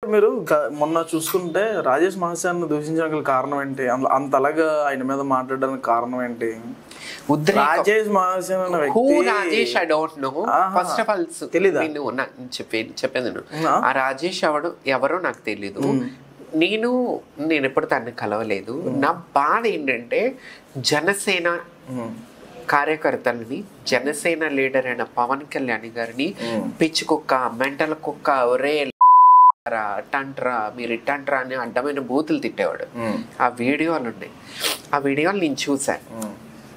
మీరు గ- మొన్న చూసుకుంటే రాజేష్ మహాశాన్ని దూషించడానికి గల కారణం ఏంటి అందులో అంతలాగా ఆయన మీద మాట్లాడడానికి కారణం ఏంటి ఉద్రేకం రాజేష్ మహాసేన్ అనే హూ వ్యక్తి రాజేష్ ఐ డోంట్ నో ఆహా. ఫస్ట్ ఆఫ్ ఆల్ తెలీదా? నేను నా- చెప్పే చెప్పేది నేను ఆ? ఆ రాజేష్ ఎవడు ఎవరో నాకు తెలీదు నేను నేను ఎప్పుడు తనని కలవలేదు నా బాధ ఏంటంటే జనసేన కార్యకర్తలని జనసేన లీడర్ అయిన పవన్ కళ్యాణ్ గారిని పిచ్చి కుక్క మెంటల్ కుక్క ఒరే రా, అట్టంట్రా మీరు ఇట్టంట్రా అని అడ్డమైన బూతులు తిట్టేవాడు ఆ వీడియోలు ఉన్నాయి ఆ వీడియోలు నేను చూశాను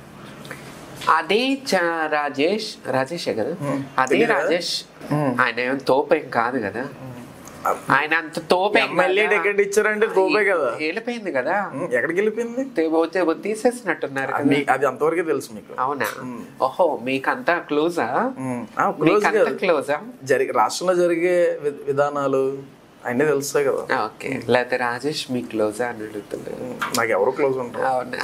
అదే చ- రాజేష్ రాజేషే కదా అదే రాజేష్ ఆయన ఏం తోపేం కాదు కదా ఆయన అంత తోపే ఎమ్మెల్యే టికెట్ ఇచ్చారంటే తోపే కదా వెళ్ళిపోయింది కదా ఉమ్, ఎక్కడికి వెళ్ళిపోయింది తే- పోతే తీసేసినట్టున్నారు కదా మీ- అది అంతవరకే తెలుసు మీకు అవునా ఓహో మీకంతా క్లోజా ఉమ్, ఆ, క్లోజ్ మీకంతా కాదు. క్లోజా జరిగే రాష్ట్రంలో జరిగే వి- విధానాలు అన్నీ తెలుస్తాయి కదా ఓకే లేకపోతే రాజేష్ మీ క్లోజా అని అడుగుతున్నారు ఉమ్, నాకు ఎవరు క్లోజ్ ఉంటారు అవునా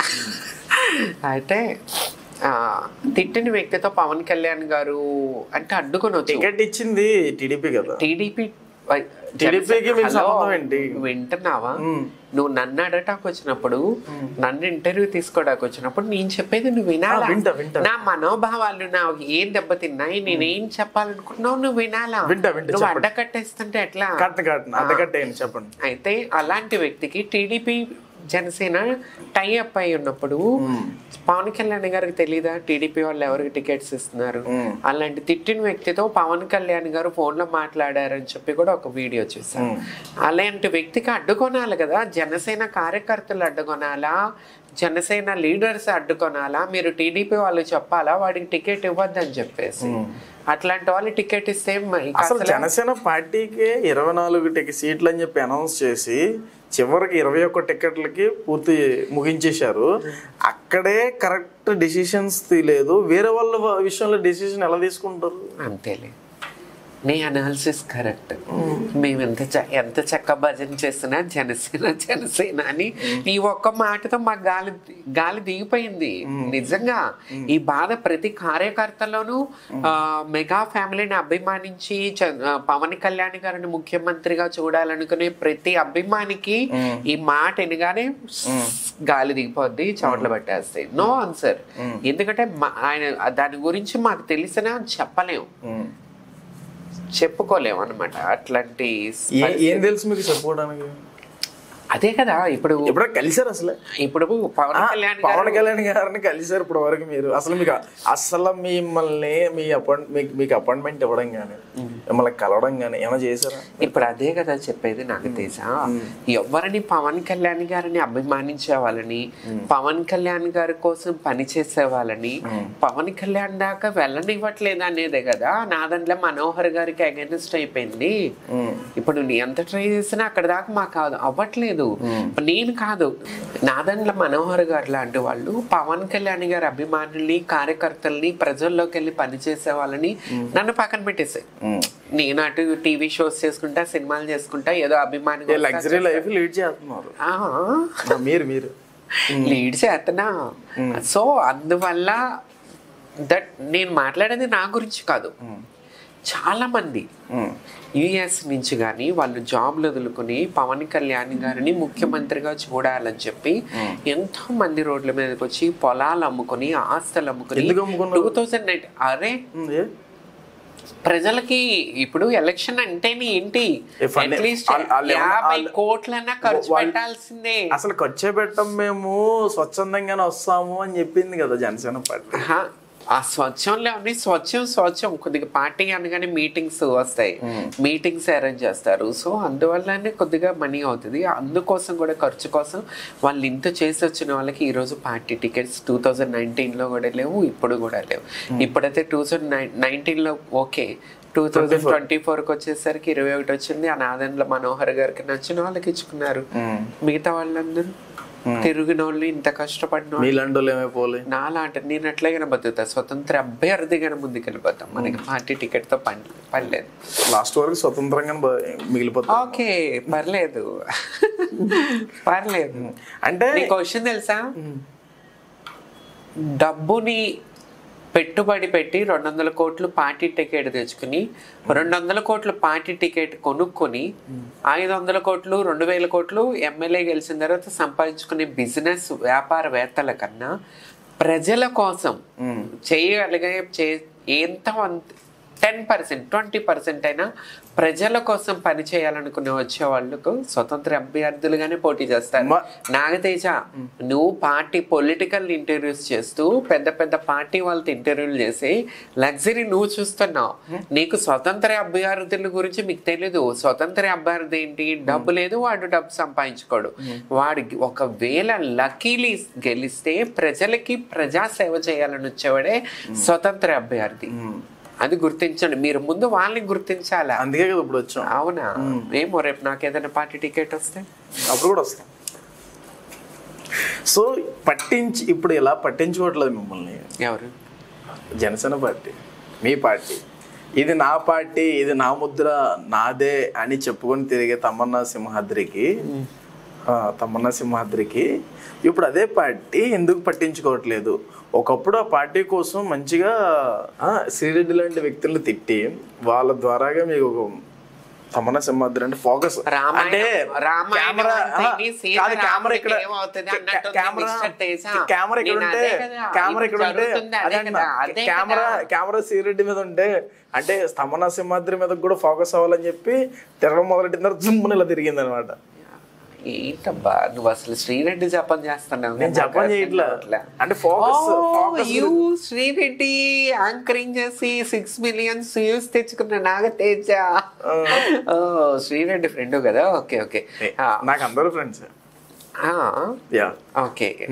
అయితే ఆ, తిట్టిన వ్యక్తితో పవన్ కళ్యాణ్ గారు అంటే అడ్డుకొనొచ్చు టికెట్ ఇచ్చింది టీడీపీ కదా టీడీపీ టీడీపీకి మీకు సంబంధం ఏంటి? వింటున్నావా నువ్వు నన్ను అడగటానికి వచ్చినప్పుడు నన్ను ఇంటర్వ్యూ తీసుకోవడానికి వచ్చినప్పుడు నేను చెప్పేది నువ్వు వినాలా ఆ, వింటా, వింటా. నా మనోభావాలు నా ఏం దెబ్బతిన్నాయి నేనేం చెప్పాలనుకుంటున్నావు నువ్వు వినాలా వింటా, వింటా, నువ్వు చెప్పండి. అడ్డకట్టేస్తుంటే ఎట్లా కట్ట కట్ట అడ్డకట్టేయండి చెప్పండి అయితే అలాంటి వ్యక్తికి టీడీపీ జనసేన టై అప్ అయి ఉన్నప్పుడు పవన్ కళ్యాణ్ గారికి తెలీదా టీడీపీ వాళ్ళు ఎవరికి టికెట్స్ ఇస్తున్నారు అలాంటి తిట్టిన వ్యక్తితో పవన్ కళ్యాణ్ గారు ఫోన్ లో మాట్లాడారని చెప్పి కూడా ఒక వీడియో చూసాను అలాంటి వ్యక్తికి అడ్డుకొనాలి కదా జనసేన కార్యకర్తలు అడ్డుకొనాలా జనసేన లీడర్స్ అడ్డుకొనాలా మీరు టీడీపీ వాళ్ళు చెప్పాలా వాడికి టికెట్ ఇవ్వద్దని చెప్పేసి అట్లాంటి వాళ్ళు టికెట్ ఇస్తే మరి అసలు అసలు జనసేన పార్టీకి ఇరవై నాలుగు టికెట్ సీట్లు అని చెప్పి అనౌన్స్ చేసి చివరికి ఇరవై ఒక్క టికెట్లకి పూర్తి ముగించేశారు అక్కడే కరెక్ట్ డిసిషన్స్ తీయలేదు వేరే వాళ్ళ విషయంలో డిసిషన్ ఎలా తీసుకుంటారు అంతేలే నీ అనాలిసిస్ కరెక్ట్ మేము ఎంత చ- ఎంత చక్క భజన చేసినా జనసేన జనసేన అని ఈ ఒక్క మాటతో మా గాలి గాలి దిగిపోయింది నిజంగా ఈ బాధ ప్రతి కార్యకర్తలోనూ ఆ, మెగా ఫ్యామిలీని అభిమానించి చ- ఆ, పవన్ కళ్యాణ్ గారిని ముఖ్యమంత్రిగా చూడాలనుకునే ప్రతి అభిమానికి ఈ మాట వినగానే గాలి దిగిపోద్ది చవట్లు పట్టేస్తాయి నో ఆన్సర్ ఎందుకంటే మా- ఆయన దాని గురించి మాకు తెలిసినా చెప్పలేము చెప్పుకోలేము అనమాట అట్లాంటి ఏ- ఏం తెలుసు మీకు చెప్పుకోవడానికి అదే కదా ఇప్పుడు ఎప్పుడో కలిసారు అసలు ఇప్పుడు పవన్ కళ్యాణ్ గారు పవన్ కళ్యాణ్ గారిని కలిసారు ఇప్పుడు వరకు మీరు అసలు మీకు అసలు మిమ్మల్ని మీ అపాయింట్ మీకు మీకు అపాయింట్మెంట్ ఇవ్వడం కానీ మిమ్మల్ని కలవడం కానీ ఏమైనా చేశారా ఇప్పుడు అదే కదా చెప్పేది నాకు తెలుసా ఎవరిని పవన్ కళ్యాణ్ గారిని అభిమానించే వాళ్ళని పవన్ కళ్యాణ్ గారి కోసం పనిచేసే వాళ్ళని పవన్ కళ్యాణ్ దాకా వెళ్ళనివ్వట్లేదు అనేదే కదా నా దాంట్లో మనోహర్ గారికి అగెనిస్ట్ అయిపోయింది ఇప్పుడు నీ ఎంత ట్రై చేసినా అక్కడ దాకా మాకు కాదు అవ్వట్లేదు నేను కాదు నా దాంట్లో మనోహర్ గారు లాంటి వాళ్ళు పవన్ కళ్యాణ్ గారి అభిమానుల్ని కార్యకర్తల్ని ప్రజల్లోకి వెళ్ళి పనిచేసే వాళ్ళని నన్ను పక్కన పెట్టేసాయి నేను అటు టీవీ షోస్ చేసుకుంటా సినిమాలు చేసుకుంటా ఏదో అభిమాని లగ్జరీ లైఫ్ లీడ్ చేస్తున్నారు ఆ, మీరు మీరు లీడ్ చేస్తున్నా సో అందువల్ల దట్ నేను మాట్లాడేది నా గురించి కాదు చాలా మంది యుఎస్ నుంచి కానీ వాళ్ళు జాబ్లు వదులుకుని పవన్ కళ్యాణ్ గారిని ముఖ్యమంత్రిగా చూడాలని చెప్పి ఎంతో మంది రోడ్ల మీదకి వచ్చి పొలాలు అమ్ముకొని ఆస్తులు అమ్ముకొని ఎందుకు అమ్ముకున్నారు? టూ థౌజండ్ నైన్ అరే ఉమ్, ఏ? ప్రజలకి ఇప్పుడు ఎలక్షన్ అంటేనే ఏంటి ఏ ఫండ్- అట్లీస్ట్ వాళ్ళు- వాళ్ళు ఏమన్నా- యాభై వాళ్ళు- కోట్లన్నా ఖర్చు వాళ్ళు- పెట్టాల్సిందే అసలు ఖర్చే పెట్టం మేము స్వచ్ఛందంగానే వస్తాము అని చెప్పింది కదా జనసేన పార్టీ ఆహా, ఆ స్వచ్ఛంలో అన్ని స్వచ్ఛం స్వచ్ఛం కొద్దిగా పార్టీ అనగానే మీటింగ్స్ వస్తాయి మీటింగ్స్ అరేంజ్ చేస్తారు సో అందువల్లనే కొద్దిగా మనీ అవుతుంది అందుకోసం కూడా ఖర్చు కోసం వాళ్ళు ఇంత చేసి వచ్చిన వాళ్ళకి ఈ రోజు పార్టీ టికెట్స్ టూ థౌజండ్ నైన్టీన్లో కూడా లేవు ఇప్పుడు కూడా లేవు ఇప్పుడైతే టూ థౌజండ్ నైన్టీన్లో ఓకే టూ థౌజండ్ ట్వంటీ ఫోర్కి వచ్చేసరికి ఇరవై ఒకటి వచ్చింది ఆ నాదన్ల మనోహర్ గారికి నచ్చిన వాళ్ళకి ఇచ్చుకున్నారు మిగతా వాళ్ళందరూ తిరిగిన వాళ్ళు ఇంత కష్టపడిన వాళ్ళు మీలాంటి వాళ్ళు ఏమైపోలే నాలాంటి నేను ఎట్లాగైనా బతుకుతా స్వతంత్ర అభ్యర్థిగా ముందుకు వెళ్ళిపోతాం మనకి పార్టీ టికెట్ తో పని పని లేదు లాస్ట్ వరకు స్వతంత్రంగా మిగిలిపోతాం ఓకే పర్లేదు పర్లేదు అంటే నీ క్వశ్చన్ తెలుసా డబ్బుని పెట్టుబడి పెట్టి రెండు వందల కోట్లు పార్టీ టికెట్ తెచ్చుకుని రెండు వందల కోట్లు పార్టీ టికెట్ కొనుక్కొని ఐదు వందల కోట్లు రెండు వేల కోట్లు ఎమ్మెల్యే గెలిచిన తర్వాత సంపాదించుకునే బిజినెస్ వ్యాపారవేత్తల కన్నా ప్రజల కోసం చేయగలిగే చే ఎంత టెన్ పర్సెంట్ ట్వంటీ పర్సెంట్ అయినా ప్రజల కోసం పని చేయాలనుకునే వచ్చే వాళ్ళకు స్వతంత్ర అభ్యర్థులుగానే పోటీ చేస్తారు మ- నాగతేజ నువ్వు పార్టీ పొలిటికల్ ఇంటర్వ్యూస్ చేస్తూ పెద్ద పెద్ద పార్టీ వాళ్ళతో ఇంటర్వ్యూలు చేసి లగ్జరీ నువ్వు చూస్తున్నావు నీకు స్వతంత్ర అభ్యర్థుల గురించి మీకు తెలీదు స్వతంత్ర అభ్యర్థి ఏంటి డబ్బు లేదు వాడు డబ్బు సంపాదించుకోడు వాడు ఒకవేళ లక్కీలీ గెలిస్తే ప్రజలకి ప్రజా సేవ చేయాలని వచ్చేవాడే స్వతంత్ర అభ్యర్థి అది గుర్తించండి మీరు ముందు వాళ్ళని గుర్తించాలా అందుకే కదా ఇప్పుడు వచ్చాం అవునా ఏమో రేపు నాకు ఏదైనా పార్టీ టికెట్ వస్తే అప్పుడు కూడా వస్తాం సో పట్టించి ఇప్పుడు ఇలా పట్టించుకోవట్లేదు మిమ్మల్ని ఎవరు జనసేన పార్టీ మీ పార్టీ ఇది నా పార్టీ ఇది నా ముద్ర నాదే అని చెప్పుకొని తిరిగే తమన్నా సింహాద్రికి ఆ, తమన్నా సింహాద్రికి ఇప్పుడు అదే పార్టీ ఎందుకు పట్టించుకోవట్లేదు ఒకప్పుడు ఆ పార్టీ కోసం మంచిగా ఆ, శ్రీరెడ్డి లాంటి వ్యక్తులను తిట్టి వాళ్ళ ద్వారాగా మీకు ఒక తమన్నా సింహాద్రి అంటే ఫోకస్ రామాయణం- అంటే రామాయణం కెమెరా అంతేని సీత కాదు కెమెరా ఇక్కడ రాముడికి ఏమవుతుంది అన్నట్టు ఉంది కెమెరా మిస్టర్ తేజ. కెమెరా ఇక్కడ నేను ఉంటే అదే కదా, కెమెరా ఇక్కడ ఇప్పుడు ఉంటే జరుగుతుంది అదే అదే కదా, అన్న, అదే కెమెరా కదా. కెమెరా శ్రీరెడ్డి మీద ఉంటే అంటే స్తంభన సింహాద్రి మీద కూడా ఫోకస్ అవ్వాలని చెప్పి తిరగడం మొదలెట్టిన తర్వాత జుమ్మున ఇలా తిరిగింది అనమాట ఏంటబ్బా నువ్వు అసలు శ్రీరెడ్డి జపం చేస్తున్నావు నేను జపం చేయట్లా అంటే focus focus you Sri Reddy anchoring చేసి సిక్స్ మిలియన్స్ వ్యూస్ తెచ్చుకున్న నాగతేజ ఓ శ్రీరెడ్డి ఫ్రెండ్ కదా ఓకే ఓకే నాకు అందరూ ఫ్రెండ్స్ యా ఓకే